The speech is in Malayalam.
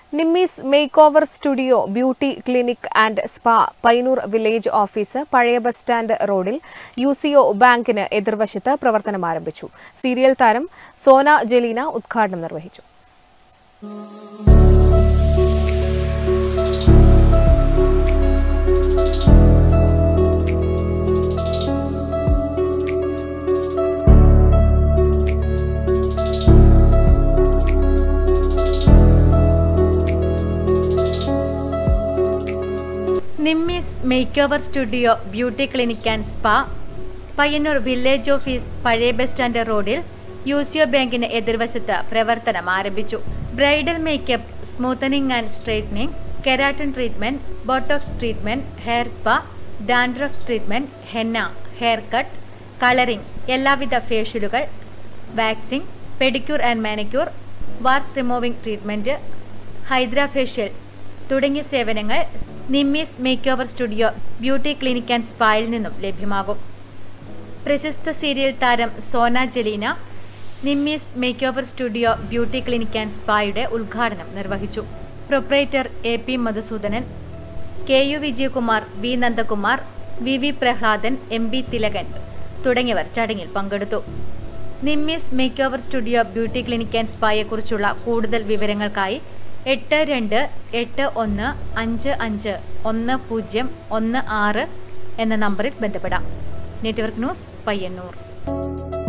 Nimmi's make over studio beauty clinic and spa Payyanur village office പഴയ ബസ് സ്റ്റാൻഡ് റോഡിൽ യു സിഒ ബാങ്കിന് എതിർവശത്ത് പ്രവർത്തനം ആരംഭിച്ചു സീരിയൽ താരം സോന ജലീന ഉദ്ഘാടനം നിർവഹിച്ചു Nimmi's make over studio beauty clinic and spa Payyanur village office പഴയ ബസ് സ്റ്റാൻഡ് റോഡിൽ യൂസിയോ ബാങ്കിന് എതിർവശത്ത് പ്രവർത്തനം ആരംഭിച്ചു bridal makeup smoothening and straightening keratin treatment Botox treatment hair spa dandruff treatment henna hair cut colouring എല്ലാവിധ ഫേഷ്യലുകൾ waxing pedicure and manicure warts removing treatment hydra facial തുടങ്ങിയ സേവനങ്ങൾ Nimmi's make over studio beauty clinic and സ്പായിൽ നിന്നും ലഭ്യമാകും പ്രശസ്ത സീരിയൽ താരം Sona Jaleena Nimmi's make over studio beauty clinic and സ്പായുടെ ഉദ്ഘാടനം നിർവഹിച്ചു proprietor A P Madhusudanan K U Vijayakumar V Nandakumar V V Prahladan M B Thilakan തുടങ്ങിയവർ ചടങ്ങിൽ പങ്കെടുത്തു Nimmi's make over studio beauty clinic and സ്പായെക്കുറിച്ചുള്ള കൂടുതൽ വിവരങ്ങൾക്കായി എട്ട് രണ്ട് എട്ട് ഒന്ന് അഞ്ച് അഞ്ച് ഒന്ന് പൂജ്യം ഒന്ന് ആറ് എന്ന നമ്പറിൽ ബന്ധപ്പെടാം നെറ്റ്വർക്ക് ന്യൂസ് പയ്യന്നൂർ